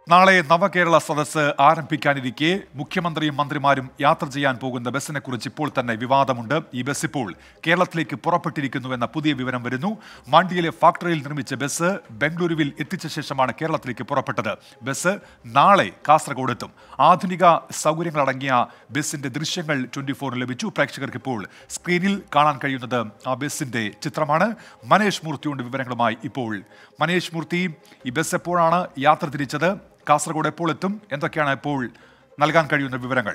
നാളെ നവകേരള സദസ്സ് ആരംഭിക്കാനിരിക്കെ മുഖ്യമന്ത്രിയും മന്ത്രിമാരും യാത്ര ചെയ്യാൻ പോകുന്ന ബസ്സിനെ കുറിച്ച് ഇപ്പോൾ തന്നെ വിവാദമുണ്ട് ഈ ബസ് ഇപ്പോൾ കേരളത്തിലേക്ക് പുറപ്പെട്ടിരിക്കുന്നുവെന്ന പുതിയ വിവരം വരുന്നു മാണ്ടിയിലെ ഫാക്ടറിയിൽ നിർമ്മിച്ച ബസ് ബംഗളൂരുവിൽ എത്തിച്ച ശേഷമാണ് കേരളത്തിലേക്ക് പുറപ്പെട്ടത് ബസ് നാളെ കാസർഗോഡ് എത്തും ആധുനിക സൗകര്യങ്ങളടങ്ങിയ ബസിന്റെ ദൃശ്യങ്ങൾ ട്വന്റി ഫോറിന് ലഭിച്ചു പ്രേക്ഷകർക്ക് ഇപ്പോൾ സ്ക്രീനിൽ കാണാൻ കഴിയുന്നത് ആ ബസിന്റെ ചിത്രമാണ് മനേഷ് മൂർത്തിയുണ്ട് വിവരങ്ങളുമായി ഇപ്പോൾ മനേഷ് മൂർത്തി ഈ ബസ് എപ്പോഴാണ് യാത്ര തിരിച്ചത് കാസർഗോഡ് എപ്പോൾ എത്തും എന്തൊക്കെയാണ് ഇപ്പോൾ നൽകാൻ കഴിയുന്ന വിവരങ്ങൾ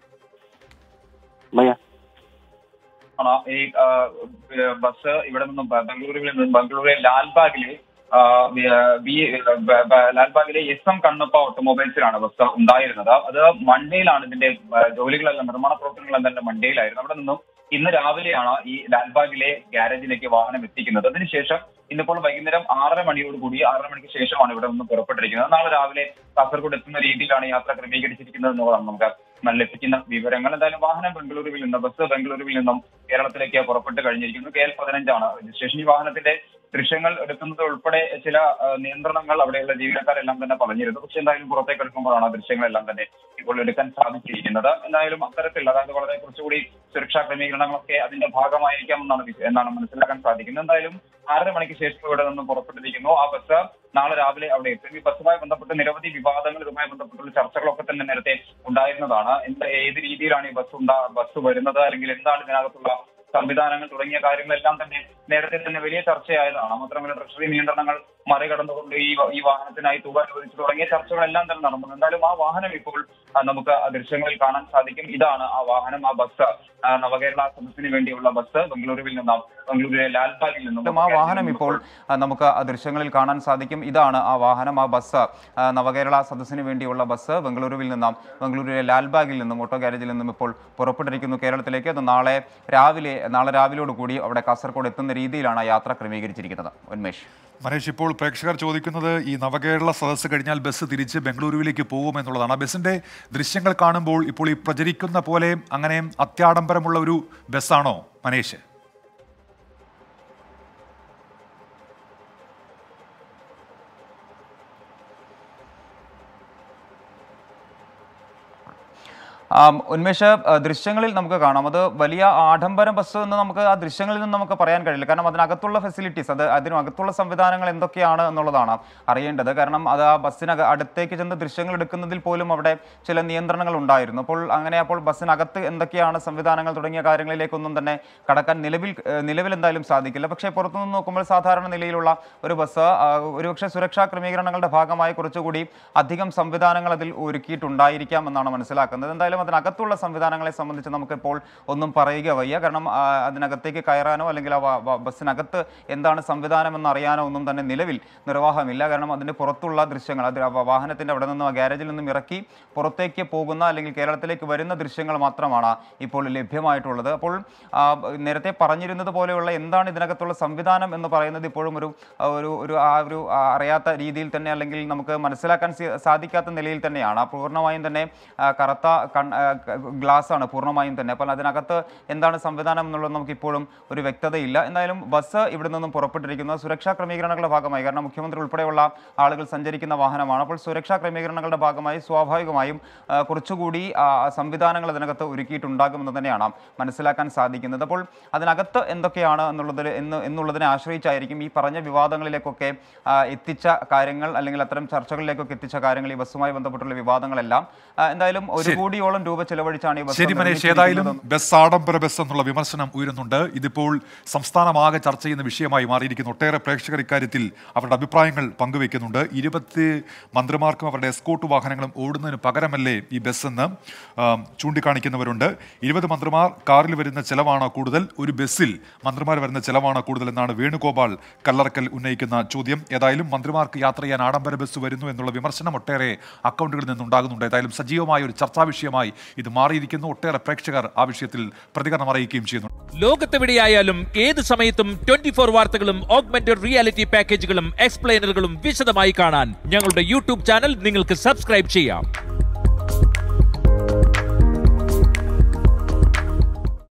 മയ ആണ് ഈ ആ, ഏഹ് ബസ് ഇവിടെ നിന്നും ബ- ബംഗളൂരുവിൽ നിന്നും ബംഗളൂരുവിലെ ലാൽബാഗിലെ ആ, വി- ബി- ബ- ബ- ലാൽബാഗിലെ എസ് എം കണ്ണപ്പ ഓട്ടോമൊബൈൽസിലാണ് ബസ് ഉണ്ടായിരുന്നത് അത് മൺഡേയിലാണ് ഇതിന്റെ ആ, ജോലികളെല്ലാം നിർമ്മാണ പ്രവർത്തനങ്ങളെല്ലാം തന്നെ മൺഡേയിലായിരുന്നു അവിടെ നിന്നും ഇന്ന് രാവിലെയാണ് ഈ ലാൽബാഗിലെ ഗ്യാരേജിലേക്ക് വാഹനം എത്തിക്കുന്നത് അതിനുശേഷം ഇന്നിപ്പോൾ വൈകുന്നേരം ആറര മണിയോട് കൂടി ആറര മണിക്ക് ശേഷമാണ് ഇവിടെ നിന്ന് പുറപ്പെട്ടിരിക്കുന്നത് നാളെ രാവിലെ കാസർഗോഡ് എത്തുന്ന രീതിയിലാണ് യാത്ര ക്രമീകരിച്ചിരിക്കുന്നത് എന്നുള്ളതാണ് നമുക്ക് നല്ല ലഭിക്കുന്ന വിവരങ്ങൾ എന്തായാലും വാഹനം ബംഗളൂരുവിൽ നിന്ന് ബസ് ബംഗളൂരുവിൽ നിന്നും കേരളത്തിലേക്ക് പുറപ്പെട്ട് കഴിഞ്ഞിരിക്കുന്നു കെ എൽ പതിനഞ്ചാണ് രജിസ്ട്രേഷൻ ഈ വാഹനത്തിന്റെ ദൃശ്യങ്ങൾ എടുക്കുന്നത് ഉൾപ്പെടെ ചില ആ, നിയന്ത്രണങ്ങൾ അവിടെയുള്ള ജീവനക്കാരെല്ലാം തന്നെ പറഞ്ഞിരുന്നു പക്ഷെ എന്തായാലും പുറത്തേക്ക് എടുക്കുമ്പോഴാണ് ആ ദൃശ്യങ്ങളെല്ലാം തന്നെ ഇപ്പോൾ എടുക്കാൻ സാധിച്ചിരിക്കുന്നത് എന്തായാലും അത്തരത്തിൽ അതായത് വളരെ കുറച്ചുകൂടി സുരക്ഷാ ക്രമീകരണങ്ങളൊക്കെ അതിന്റെ ഭാഗമായിരിക്കാം എന്നാണ് വിശ- എന്നാണ് മനസ്സിലാക്കാൻ സാധിക്കുന്നത് എന്തായാലും ആറര മണിക്ക് ശേഷം ഇവിടെ നിന്നും പുറപ്പെട്ടിരിക്കുന്നു ആ ബസ് നാളെ രാവിലെ അവിടെ എത്തും ഈ ബസ്സുമായി ബന്ധപ്പെട്ട് നിരവധി വിവാദങ്ങൾ ഇതുമായി ബന്ധപ്പെട്ടുള്ള ചർച്ചകളൊക്കെ തന്നെ നേരത്തെ ഉണ്ടായിരുന്നതാണ് എന്ത് ഏത് രീതിയിലാണ് ഈ ബസ് ഉണ്ടാ ബസ് വരുന്നത് അല്ലെങ്കിൽ എന്താണ് ഇതിനകത്തുള്ള സംവിധാനങ്ങൾ തുടങ്ങിയ കാര്യങ്ങളെല്ലാം തന്നെ നേരത്തെ തന്നെ വലിയ ചർച്ചയായതാണ് മാത്രമല്ല ട്രഷറി നിയന്ത്രണങ്ങൾ മറികടന്നുകൊണ്ട് ഈ വ- ഈ വാഹനത്തിനായി തുക അനുവദിച്ചു തുടങ്ങിയ ചർച്ചകളെല്ലാം തന്നെ നടന്നു എന്തായാലും ആ വാഹനം ഇപ്പോൾ ആ, നമുക്ക് ആ ദൃശ്യങ്ങളിൽ കാണാൻ സാധിക്കും ഇതാണ് ആ വാഹനം ആ ബസ് ആ, നവകേരള സദസ്സിന് വേണ്ടിയുള്ള ബസ് ബംഗളൂരുവിൽ നിന്നും ബംഗളൂരുവിലെ ലാൽബാഗിൽ നിന്നും ആ വാഹനം ഇപ്പോൾ ആ, നമുക്ക് ആ ദൃശ്യങ്ങളിൽ കാണാൻ സാധിക്കും ഇതാണ് ആ വാഹനം ആ ബസ് ആ, നവകേരള സദസ്സിന് വേണ്ടിയുള്ള ബസ് ബംഗളൂരുവിൽ നിന്നും ബംഗളൂരുവിലെ ലാൽബാഗിൽ നിന്നും ഓട്ടോ ഗാരേജിൽ നിന്നും ഇപ്പോൾ പുറപ്പെട്ടിരിക്കുന്നു കേരളത്തിലേക്ക് അത് നാളെ രാവിലെ നാളെ രാവിലെയോട് കൂടി അവിടെ കാസർഗോഡ് എത്തുന്ന രീതിയിലാണ് ആ യാത്ര ക്രമീകരിച്ചിരിക്കുന്നത് ഉന്മേഷ് മനേഷ് ഇപ്പോൾ പ്രേക്ഷകർ ചോദിക്കുന്നത് ഈ നവകേരള സദസ്സ് കഴിഞ്ഞാൽ ബസ് തിരിച്ച് ബംഗളൂരുവിലേക്ക് പോകുമെന്നുള്ളതാണ് ആ ബസ്സിന്റെ ദൃശ്യങ്ങൾ കാണുമ്പോൾ ഇപ്പോൾ ഈ പ്രചരിക്കുന്ന പോലെ അങ്ങനെ അത്യാഡംബരമുള്ള ഒരു ബസ്സാണോ മനേഷ് ആം, ഉന്മേഷ ആ, ദൃശ്യങ്ങളിൽ നമുക്ക് കാണാം അത് വലിയ ആഡംബരം ബസ് എന്ന് നമുക്ക് ആ ദൃശ്യങ്ങളിൽ നിന്ന് നമുക്ക് പറയാൻ കഴിയില്ല കാരണം അതിനകത്തുള്ള ഫെസിലിറ്റീസ് അത് അതിനകത്തുള്ള സംവിധാനങ്ങൾ എന്തൊക്കെയാണ് എന്നുള്ളതാണ് അറിയേണ്ടത് കാരണം അത് ആ ബസ്സിനക അടുത്തേക്ക് ചെന്ന് ദൃശ്യങ്ങൾ എടുക്കുന്നതിൽ പോലും അവിടെ ചില നിയന്ത്രണങ്ങൾ ഉണ്ടായിരുന്നു അപ്പോൾ അങ്ങനെ അപ്പോൾ ബസ്സിനകത്ത് എന്തൊക്കെയാണ് സംവിധാനങ്ങൾ തുടങ്ങിയ കാര്യങ്ങളിലേക്കൊന്നും തന്നെ കടക്കാൻ നിലവിൽ ഏഹ്, നിലവിൽ എന്തായാലും സാധിക്കില്ല പക്ഷേ പുറത്തുനിന്ന് നോക്കുമ്പോൾ സാധാരണ നിലയിലുള്ള ഒരു ബസ് ആ, ഒരുപക്ഷെ സുരക്ഷാ ക്രമീകരണങ്ങളുടെ ഭാഗമായി കുറച്ചുകൂടി അധികം സംവിധാനങ്ങൾ അതിൽ ഒരുക്കിയിട്ടുണ്ടായിരിക്കാം എന്നാണ് മനസ്സിലാക്കുന്നത് എന്തായാലും അതിനകത്തുള്ള സംവിധാനങ്ങളെ സംബന്ധിച്ച് നമുക്കിപ്പോൾ ഒന്നും പറയുക വയ്യ കാരണം ആ, അതിനകത്തേക്ക് കയറാനോ അല്ലെങ്കിൽ ആ വ- വ- ബസ്സിനകത്ത് എന്താണ് സംവിധാനം എന്ന് അറിയാനോ ഒന്നും തന്നെ നിലവിൽ നിർവാഹമില്ല കാരണം അതിന് പുറത്തുള്ള ദൃശ്യങ്ങൾ അത് ആ വാഹനത്തിന്റെ അവിടെ നിന്നും ആ ഗ്യാരേജിൽ നിന്നും ഇറക്കി പുറത്തേക്ക് പോകുന്ന അല്ലെങ്കിൽ കേരളത്തിലേക്ക് വരുന്ന ദൃശ്യങ്ങൾ മാത്രമാണ് ഇപ്പോൾ ലഭ്യമായിട്ടുള്ളത് അപ്പോൾ ആ, നേരത്തെ പറഞ്ഞിരുന്നത് പോലെയുള്ള എന്താണ് ഇതിനകത്തുള്ള സംവിധാനം എന്ന് പറയുന്നത് ഇപ്പോഴും ഒരു ആ, ഒരു ഒരു ആ ഒരു ആ, അറിയാത്ത രീതിയിൽ തന്നെ അല്ലെങ്കിൽ നമുക്ക് മനസ്സിലാക്കാൻ സി- സാധിക്കാത്ത നിലയിൽ തന്നെയാണ് ആ പൂർണ്ണമായും തന്നെ ആ, കറുത്ത കൺ ഗ്ലാസ് ആണ് പൂർണ്ണമായും തന്നെ അപ്പോൾ അതിനകത്ത് എന്താണ് സംവിധാനം എന്നുള്ളത് നമുക്ക് ഇപ്പോഴും ഒരു വ്യക്തതയില്ല എന്തായാലും ബസ് ഇവിടെ നിന്നും പുറപ്പെട്ടിരിക്കുന്നത് സുരക്ഷാ ക്രമീകരണങ്ങളുടെ ഭാഗമായി കാരണം മുഖ്യമന്ത്രി ഉൾപ്പെടെയുള്ള ആളുകൾ സഞ്ചരിക്കുന്ന വാഹനമാണ് അപ്പോൾ സുരക്ഷാ ക്രമീകരണങ്ങളുടെ ഭാഗമായി സ്വാഭാവികമായും ആ, കുറച്ചുകൂടി ആ, സംവിധാനങ്ങൾ അതിനകത്ത് ഒരുക്കിയിട്ടുണ്ടാകുമെന്ന് തന്നെയാണ് മനസ്സിലാക്കാൻ സാധിക്കുന്നത് അപ്പോൾ അതിനകത്ത് എന്തൊക്കെയാണ് എന്നുള്ളതിൽ എന്ന് എന്നുള്ളതിനെ ആശ്രയിച്ചായിരിക്കും ഈ പറഞ്ഞ വിവാദങ്ങളിലേക്കൊക്കെ ആ, എത്തിച്ച കാര്യങ്ങൾ അല്ലെങ്കിൽ അത്തരം ചർച്ചകളിലേക്കൊക്കെ എത്തിച്ച കാര്യങ്ങൾ ഈ ബസ്സുമായി ബന്ധപ്പെട്ടുള്ള വിവാദങ്ങളെല്ലാം ആ, എന്തായാലും ഒരു ശരി. കോടിയോളം രൂപ ചെലവഴിച്ചാണ് ഈ ബസ് ശരി മനേഷ് ഏതായാലും നിർമ്മിച്ചിരിക്കുന്നതും. ബസ് ആഡംബര ബസ് എന്നുള്ള വിമർശനം ഉയരുന്നുണ്ട് ഇതിപ്പോൾ സംസ്ഥാനമാകെ ചർച്ച ചെയ്യുന്ന വിഷയമായി മാറിയിരിക്കുന്നു ഒട്ടേറെ പ്രേക്ഷകർ ഇക്കാര്യത്തിൽ അവരുടെ അഭിപ്രായങ്ങൾ പങ്കുവെക്കുന്നുണ്ട് ഇരുപത്തി മന്ത്രിമാർക്കും അവരുടെ എസ്കോട്ട് വാഹനങ്ങളും ഓടുന്നതിന് പകരമല്ലേ ഈ ബസ് എന്ന് ആം, ചൂണ്ടിക്കാണിക്കുന്നവരുണ്ട് ഇരുപത് മന്ത്രിമാർ കാറിൽ വരുന്ന ചെലവാണോ കൂടുതൽ ഒരു ബസ്സിൽ മന്ത്രിമാർ വരുന്ന ചെലവാണോ കൂടുതൽ എന്നാണ് വേണുഗോപാൽ കല്ലറക്കൽ ഉന്നയിക്കുന്ന ചോദ്യം ഏതായാലും മന്ത്രിമാർക്ക് യാത്ര ചെയ്യാൻ ആഡംബര ബസ് വരുന്നു എന്നുള്ള വിമർശനം ഒട്ടേറെ അക്കൗണ്ടുകളിൽ നിന്നുണ്ടാകുന്നുണ്ട് ഏതായാലും സജീവമായ ഒരു ചർച്ചാ വിഷയമായി ഇത് മാറിയിരിക്കുന്നു ഒട്ടേറെ പ്രേക്ഷകർ ആ വിഷയത്തിൽ പ്രതികരണം അറിയിക്കുകയും ചെയ്യുന്നു ലോകത്തെവിടെയായാലും ഏത് സമയത്തും ട്വന്റി ഫോർ വാർത്തകളും ഓഗ്മെന്റഡ് റിയാലിറ്റി പാക്കേജുകളും എക്സ്പ്ലെയിനറുകളും വിശദമായി കാണാൻ ഞങ്ങളുടെ യൂട്യൂബ് ചാനൽ നിങ്ങൾക്ക് സബ്സ്ക്രൈബ് ചെയ്യാം